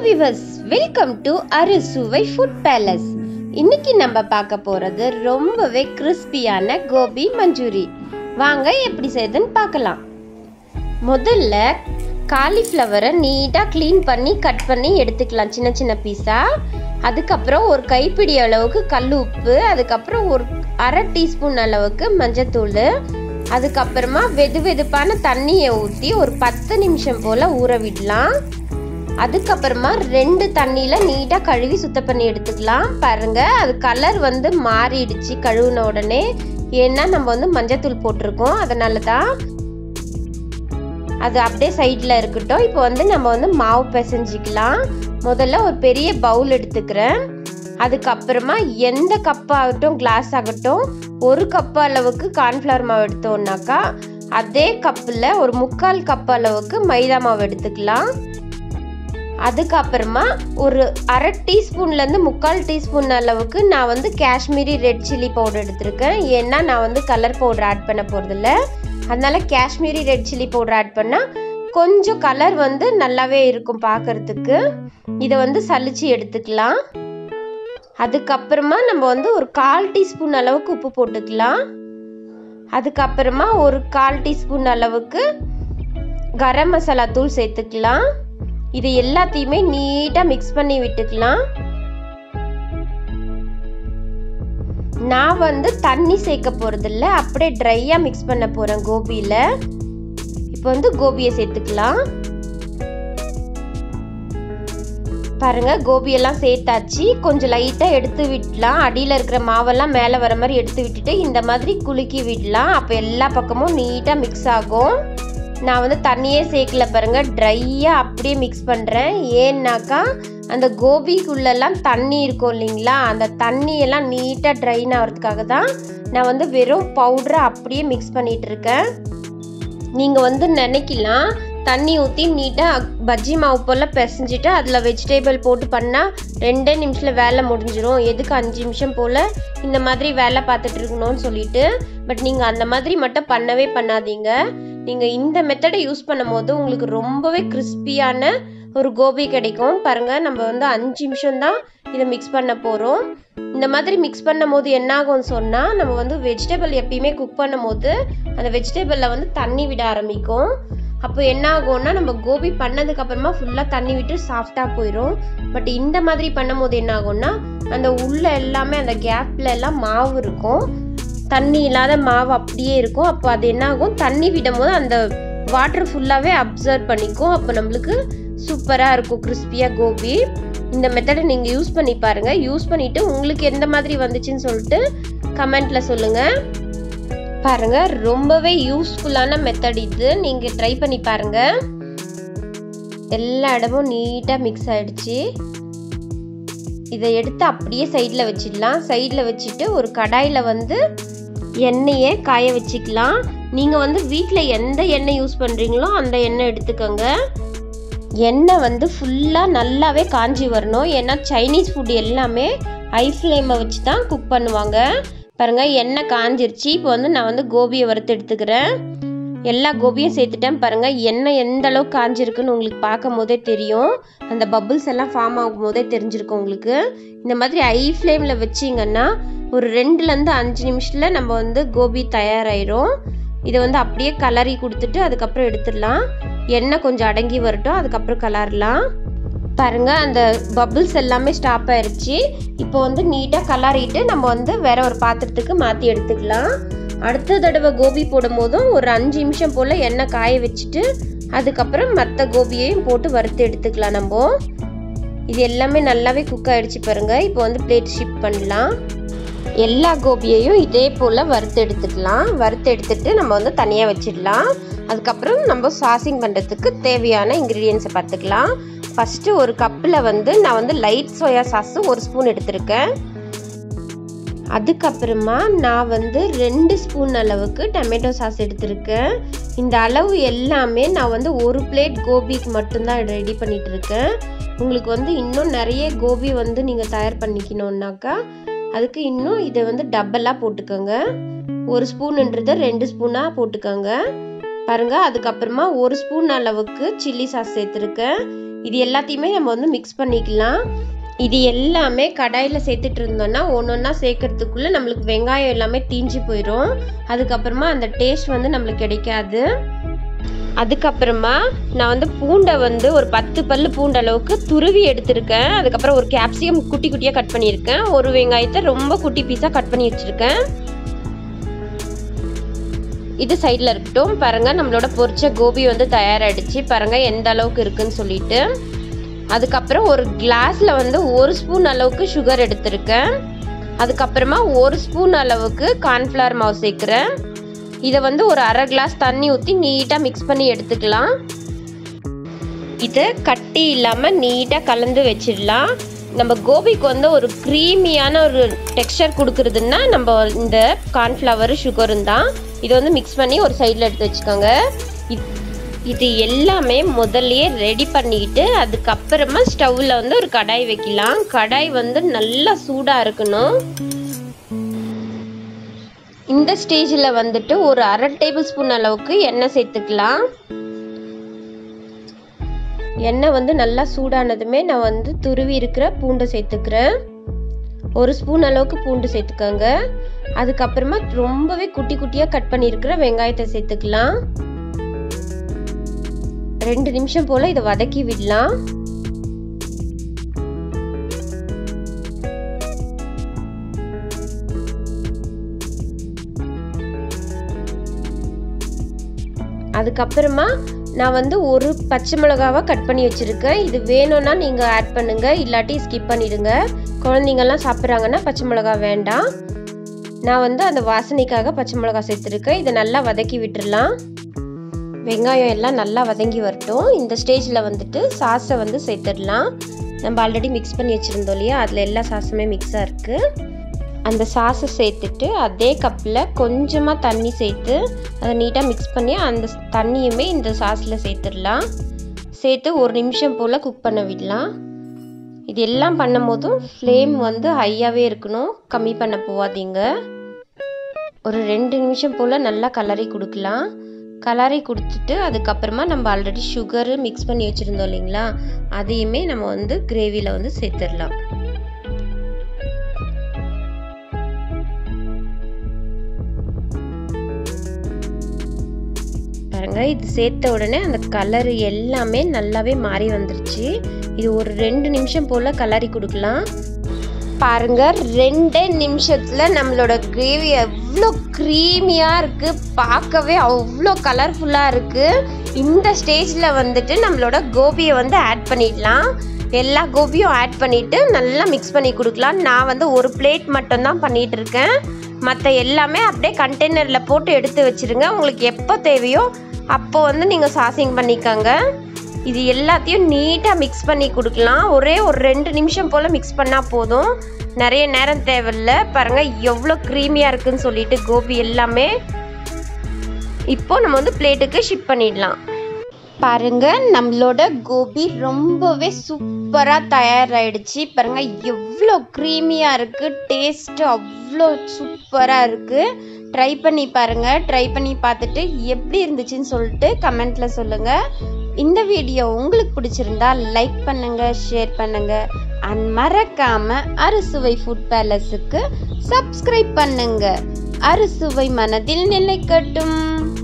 viewers welcome to Arusuvai food palace இன்னைக்கு நம்ம பார்க்க போறது ரொம்பவே கிறிஸ்பியான கோபி மஞ்சூரி வாங்க எப்படி செய்யுதுன்னு பார்க்கலாம் முதல்ல காலிஃப்ளவரை நீட்டாக க்ளீன் பண்ணி கட் பண்ணி எடுத்துக்கலாம் சின்ன சின்ன பீஸாக அதுக்கப்புறம் ஒரு கைப்பிடி அளவுக்கு கல் உப்பு அதுக்கப்புறம் ஒரு அரை டீஸ்பூன் அளவுக்கு மஞ்சத்தூள் அதுக்கப்புறமா வெது வெதுப்பான தண்ணியை ஊற்றி ஒரு பத்து நிமிஷம் போல் ஊற விடலாம் அதுக்கப்புறமா ரெண்டு தண்ணியில் நீட்டாக கழுவி சுத்தம் பண்ணி எடுத்துக்கலாம் பாருங்க அது கலர் வந்து மாறிடுச்சு கழுவுன உடனே ஏன்னா நம்ம வந்து மஞ்சத்தூள் போட்டிருக்கோம் அதனால தான் அது அப்படியே சைடில் இருக்கட்டும் இப்போ வந்து நம்ம வந்து மாவு பிசைஞ்சிக்கலாம் முதல்ல ஒரு பெரிய பவுல் எடுத்துக்கிறேன் அதுக்கப்புறமா எந்த கப் ஆகட்டும் கிளாஸ் ஆகட்டும் ஒரு கப் அளவுக்கு கார்ன்ஃப்ளவர் மாவு எடுத்தோம்னாக்கா அதே கப்பில் ஒரு முக்கால் கப் அளவுக்கு மைதா மாவு எடுத்துக்கலாம் அதுக்கப்புறமா ஒரு அரை டீஸ்பூன்லேருந்து முக்கால் டீஸ்பூன் அளவுக்கு நான் வந்து காஷ்மீரி ரெட் சில்லி பவுடர் எடுத்திருக்கேன் ஏன்னா நான் வந்து கலர் பவுடர் ஆட் பண்ண போகிறதில்ல அதனால Kashmiri red chilli powder add பண்ணால் கொஞ்சம் கலர் வந்து நல்லாவே இருக்கும் பார்க்கறதுக்கு இதை வந்து சலிச்சு எடுத்துக்கலாம் அதுக்கப்புறமா நம்ம வந்து ஒரு கால் டீஸ்பூன் அளவுக்கு உப்பு போட்டுக்கலாம் அதுக்கப்புறமா ஒரு கால் டீஸ்பூன் அளவுக்கு கரம் மசாலா தூள் சேர்த்துக்கலாம் இது எல்லாத்தையுமே நீட்டாக மிக்ஸ் பண்ணி விட்டுக்கலாம் நான் வந்து தண்ணி சேர்க்க போகிறதில்ல அப்படியே ட்ரையாக மிக்ஸ் பண்ண போகிறேன் கோபியில் இப்போ வந்து கோபியை சேர்த்துக்கலாம் பாருங்க கோபியெல்லாம் சேர்த்தாச்சு கொஞ்சம் லைட்டாக எடுத்து விடலாம் அடியில் இருக்கிற மாவெல்லாம் மேலே வர மாதிரி எடுத்து விட்டுட்டு இந்த மாதிரி குலுக்கி விடலாம் அப்போ எல்லா பக்கமும் நீட்டாக மிக்ஸ் ஆகும் நான் வந்து தண்ணியே சேர்க்கல பாருங்க ட்ரையாக அப்படியே மிக்ஸ் பண்ணுறேன் ஏன்னாக்கா அந்த கோபிக்குள்ளெல்லாம் தண்ணி இருக்கும் இல்லைங்களா அந்த தண்ணியெல்லாம் நீட்டாக ட்ரைன் ஆகிறதுக்காக தான் நான் வந்து வெறும் பவுடரை அப்படியே மிக்ஸ் பண்ணிகிட்டு இருக்கேன் நீங்கள் வந்து நினைக்கலாம் தண்ணி ஊற்றி நீட்டாக பஜ்ஜி மாவு போல் பிசைஞ்சிட்டு அதில் வெஜிடேபிள் போட்டு பண்ணால் ரெண்டே நிமிஷத்தில் வேலை முடிஞ்சிடும் எதுக்கு அஞ்சு நிமிஷம் போல் இந்த மாதிரி வேலை பார்த்துட்டு இருக்கணும்னு சொல்லிட்டு பட் நீங்கள் அந்த மாதிரி மட்டும் பண்ணவே பண்ணாதீங்க நீங்கள் இந்த மெத்தடை யூஸ் பண்ணும் போது உங்களுக்கு ரொம்பவே கிறிஸ்பியான ஒரு கோபி கிடைக்கும் பாருங்கள் நம்ம வந்து அஞ்சு நிமிஷம் தான் இதை மிக்ஸ் பண்ண போகிறோம் இந்த மாதிரி மிக்ஸ் பண்ணும் போது என்ன ஆகும்னு சொன்னால் நம்ம வந்து வெஜிடபிள் எப்பயுமே குக் பண்ணும் போது அந்த வெஜிடபிளில் வந்து தண்ணி விட ஆரம்பிக்கும் அப்போ என்ன ஆகும்னா நம்ம கோபி பண்ணதுக்கு அப்புறமா ஃபுல்லாக தண்ணி விட்டு சாஃப்டாக போயிடும் பட் இந்த மாதிரி பண்ணும் போது என்ன ஆகும்னா அந்த உள்ள எல்லாமே அந்த கேப்ல எல்லாம் மாவு இருக்கும் தண்ணி இல்லாத மாவு அப்படியே இருக்கும் அப்போ அது என்ன ஆகும் தண்ணி விடும் போது அந்த வாட்டர் ஃபுல்லாகவே அப்சர்வ் பண்ணிக்கும் அப்போ நம்மளுக்கு சூப்பராக இருக்கும் கிறிஸ்பியாக கோபி இந்த மெத்தடை நீங்கள் யூஸ் பண்ணி பாருங்கள் யூஸ் பண்ணிவிட்டு உங்களுக்கு எந்த மாதிரி வந்துச்சுன்னு சொல்லிட்டு கமெண்ட்டில் சொல்லுங்கள் பாருங்க ரொம்பவே யூஸ்ஃபுல்லான மெத்தட் இது நீங்கள் ட்ரை பண்ணி பாருங்க எல்லா இடமும் நீட்டாக மிக்ஸ் ஆயிடுச்சு இதை எடுத்து அப்படியே சைடில் வச்சிடலாம் சைடில் வச்சுட்டு ஒரு கடாயில் வந்து எண்ணெயை காய வச்சுக்கலாம் நீங்கள் வந்து வீட்டில் எந்த எண்ணெய் யூஸ் பண்ணுறீங்களோ அந்த எண்ணெய் எடுத்துக்கோங்க எண்ணெய் வந்து ஃபுல்லாக நல்லாவே காஞ்சி வரணும் ஏன்னா சைனீஸ் ஃபுட் எல்லாமே ஹை ஃப்ளேமை வச்சு தான் குக் பண்ணுவாங்க பாருங்க எண்ணெய் காஞ்சிருச்சு இப்போ வந்து நான் வந்து கோபியை வறுத்து எடுத்துக்கிறேன் எல்லா கோபியும் சேர்த்துட்டேன் பாருங்க எண்ணெய் எந்த அளவுக்கு காஞ்சிருக்குன்னு உங்களுக்கு பார்க்கும் போதே தெரியும் அந்த பபுள்ஸ் எல்லாம் ஃபார்ம் ஆகும் போதே தெரிஞ்சிருக்கும் உங்களுக்கு இந்த மாதிரி ஹை ஃப்ளேமில் வச்சிங்கன்னா ஒரு ரெண்டுலேருந்து அஞ்சு நிமிஷத்தில் நம்ம வந்து கோபி தயாராயிரும் இதை வந்து அப்படியே கலரி கொடுத்துட்டு அதுக்கப்புறம் எடுத்துடலாம் எண்ணெய் கொஞ்சம் அடங்கி வரட்டும் அதுக்கப்புறம் கலரலாம் பாருங்க அந்த பபிள்ஸ் எல்லாமே ஸ்டாப் ஆயிருச்சு இப்போ வந்து நீட்டாக கலரிட்டு நம்ம வந்து வேற ஒரு பாத்திரத்துக்கு மாற்றி எடுத்துக்கலாம் அடுத்த தடவை கோபி போடும் போதும் ஒரு அஞ்சு நிமிஷம் போல் எண்ணெய் காய வச்சுட்டு அதுக்கப்புறம் மற்ற கோபியையும் போட்டு வறுத்து எடுத்துக்கலாம் நம்ம இது எல்லாமே நல்லாவே குக் ஆயிடுச்சு பாருங்க இப்போ வந்து பிளேட் ஷிஃப்ட் பண்ணலாம் எல்லா கோபியையும் இதே போல் வறுத்து எடுத்துக்கலாம் வறுத்து எடுத்துட்டு நம்ம வந்து தனியாக வச்சிடலாம் அதுக்கப்புறம் நம்ம சாசிங் பண்ணுறதுக்கு தேவையான இன்க்ரீடியன்ஸை பார்த்துக்கலாம் ஃபஸ்ட்டு ஒரு கப்பில் வந்து நான் வந்து லைட் சோயா சாஸு ஒரு ஸ்பூன் எடுத்திருக்கேன் அதுக்கப்புறமா நான் வந்து ரெண்டு ஸ்பூன் அளவுக்கு டொமேட்டோ சாஸ் எடுத்திருக்கேன் இந்த அளவு எல்லாமே நான் வந்து ஒரு பிளேட் கோபிக்கு மட்டும்தான் ரெடி பண்ணிட்டு இருக்கேன் உங்களுக்கு வந்து இன்னும் நிறைய கோபி வந்து நீங்கள் தயார் பண்ணிக்கணுன்னாக்கா அதுக்கு இன்னும் இதை வந்து டபுளாக போட்டுக்கோங்க ஒரு ஸ்பூனுன்றதை ரெண்டு ஸ்பூனாக போட்டுக்கோங்க பாருங்க அதுக்கப்புறமா ஒரு ஸ்பூன் அளவுக்கு சில்லி சாஸ் சேர்த்துருக்கேன் இது எல்லாத்தையுமே நம்ம வந்து மிக்ஸ் பண்ணிக்கலாம் இது எல்லாமே கடாயில் சேர்த்துட்டு இருந்தோம்னா ஒன்று ஒன்றா சேர்க்கறதுக்குள்ளே நம்மளுக்கு வெங்காயம் எல்லாமே தீஞ்சு போயிடும் அதுக்கப்புறமா அந்த டேஸ்ட் வந்து நம்மளுக்கு கிடைக்காது அதுக்கப்புறமா நான் வந்து பூண்டை வந்து ஒரு பத்து பல்லு பூண்டு அளவுக்கு துருவி எடுத்திருக்கேன் அதுக்கப்புறம் ஒரு கேப்சிகம் குட்டி குட்டியாக கட் பண்ணியிருக்கேன் ஒரு வெங்காயத்தை ரொம்ப குட்டி பீஸாக கட் பண்ணி வச்சுருக்கேன் இது சைடில் இருக்கட்டும் பாருங்கள் நம்மளோட பொரிச்ச கோபி வந்து தயாராகிடுச்சு பாருங்கள் எந்த அளவுக்கு இருக்குன்னு சொல்லிட்டு அதுக்கப்புறம் ஒரு கிளாஸில் வந்து ஒரு ஸ்பூன் அளவுக்கு சுகர் எடுத்திருக்கேன் அதுக்கப்புறமா ஒரு ஸ்பூன் அளவுக்கு கார்ன்ஃப்ளவர் மாவு சேர்க்குறேன் இதை வந்து ஒரு அரை கிளாஸ் தண்ணி ஊற்றி நீட்டாக மிக்ஸ் பண்ணி எடுத்துக்கலாம் இதை கட்டி இல்லாமல் நீட்டாக கலந்து வச்சிடலாம் நம்ம கோபிக்கு வந்து ஒரு க்ரீமியான ஒரு டெக்ஸ்டர் கொடுக்குறதுன்னா நம்ம இந்த கார்ன்ஃப்ளவர் சுகரும் தான் இதை வந்து மிக்ஸ் பண்ணி ஒரு சைடில் எடுத்து வச்சுக்கோங்க இது எல்லாமே முதல்லையே ரெடி பண்ணிக்கிட்டு அதுக்கப்புறமா ஸ்டவ்வில் வந்து ஒரு கடாய் வைக்கலாம் கடாய் வந்து நல்லா சூடாக இருக்கணும் இந்த ஸ்டேஜில் வந்துட்டு ஒரு அரை டேபிள் ஸ்பூன் அளவுக்கு எண்ணெய் சேர்த்துக்கலாம் எண்ணெய் வந்து நல்லா சூடானதுமே நான் வந்து துருவி இருக்கிற பூண்டை சேர்த்துக்கிறேன் ஒரு ஸ்பூன் அளவுக்கு பூண்டு சேர்த்துக்கோங்க அதுக்கப்புறமா ரொம்பவே குட்டி குட்டியாக கட் பண்ணியிருக்கிற வெங்காயத்தை சேர்த்துக்கலாம் ரெண்டு நிமிஷம் போல் இதை வதக்கி விடலாம் அதுக்கப்புறமா நான் வந்து ஒரு பச்சை மிளகாவை கட் பண்ணி வச்சுருக்கேன் இது வேணும்னா நீங்கள் ஆட் பண்ணுங்கள் இல்லாட்டி ஸ்கிப் பண்ணிடுங்க குழந்தைங்கள்லாம் சாப்பிட்றாங்கன்னா பச்சை மிளகா வேண்டாம் நான் வந்து அந்த வாசனைக்காக பச்சை மிளகா சேர்த்துருக்கேன் இதை நல்லா வதக்கி விட்டுடலாம் வெங்காயம் எல்லாம் நல்லா வதங்கி வரட்டும் இந்த ஸ்டேஜில் வந்துட்டு சாஸை வந்து சேர்த்துடலாம் நம்ம ஆல்ரெடி மிக்ஸ் பண்ணி வச்சுருந்தோம் இல்லையா அதில் எல்லா சாஸுமே மிக்ஸாக இருக்குது அந்த சாஸை சேர்த்துட்டு அதே கப்பில் கொஞ்சமாக தண்ணி சேர்த்து அதை நீட்டாக மிக்ஸ் பண்ணி அந்த தண்ணியுமே இந்த சாஸில் சேர்த்துடலாம் சேர்த்து ஒரு நிமிஷம் போல் குக் பண்ண விடலாம் இது எல்லாம் பண்ணும் போதும் ஃப்ளேம் வந்து ஹையாகவே இருக்கணும் கம்மி பண்ண போகாதீங்க ஒரு ரெண்டு நிமிஷம் போல் நல்லா கலரி கொடுக்கலாம் கலரி கொடுத்துட்டு அதுக்கப்புறமா நம்ம ஆல்ரெடி சுகரு மிக்ஸ் பண்ணி வச்சுருந்தோம் இல்லைங்களா அதையுமே நம்ம வந்து கிரேவியில் வந்து சேர்த்துடலாம் பாருங்க இது சேர்த்த உடனே அந்த கலர் எல்லாமே நல்லாவே மாறி வந்துருச்சு இது ஒரு ரெண்டு நிமிஷம் போல் கலரி கொடுக்கலாம் பாருங்க ரெண்டே நிமிஷத்தில் நம்மளோட கிரேவி எவ்வளோ க்ரீமியாக இருக்குது பார்க்கவே அவ்வளோ கலர்ஃபுல்லாக இருக்குது இந்த ஸ்டேஜில் வந்துட்டு நம்மளோட கோபியை வந்து ஆட் பண்ணிடலாம் எல்லா கோபியும் ஆட் பண்ணிவிட்டு நல்லா மிக்ஸ் பண்ணி கொடுக்கலாம் நான் வந்து ஒரு பிளேட் மட்டும்தான் பண்ணிகிட்டு இருக்கேன் மற்ற எல்லாமே அப்படியே கண்டெய்னரில் போட்டு எடுத்து வச்சுருங்க உங்களுக்கு எப்போ தேவையோ அப்போ வந்து நீங்கள் சாசிங் பண்ணிக்கோங்க இது எல்லாத்தையும் நீட்டாக மிக்ஸ் பண்ணி கொடுக்கலாம் ஒரே ஒரு ரெண்டு நிமிஷம் போல் மிக்ஸ் பண்ணால் போதும் நிறைய நேரம் தேவையில்ல பாருங்கள் எவ்வளோ க்ரீமியாக இருக்குன்னு சொல்லிட்டு கோபி எல்லாமே இப்போ நம்ம வந்து பிளேட்டுக்கு ஷிப் பண்ணிடலாம் பாருங்க நம்மளோட கோபி ரொம்பவே சூப்பராக தயாராகிடுச்சு பாருங்க எவ்வளோ க்ரீமியாக இருக்குது டேஸ்ட்டு அவ்வளோ சூப்பராக இருக்குது ட்ரை பண்ணி பாருங்கள் ட்ரை பண்ணி பார்த்துட்டு எப்படி இருந்துச்சுன்னு சொல்லிட்டு கமெண்ட்டில் சொல்லுங்கள் இந்த வீடியோ உங்களுக்கு பிடிச்சிருந்தா லைக் பண்ணுங்கள் ஷேர் பண்ணுங்கள் அண்ட் மறக்காமல் அறுசுவை ஃபுட் பேலஸுக்கு சப்ஸ்கிரைப் பண்ணுங்கள் அறுசுவை மனதில் நிலைக்கட்டும்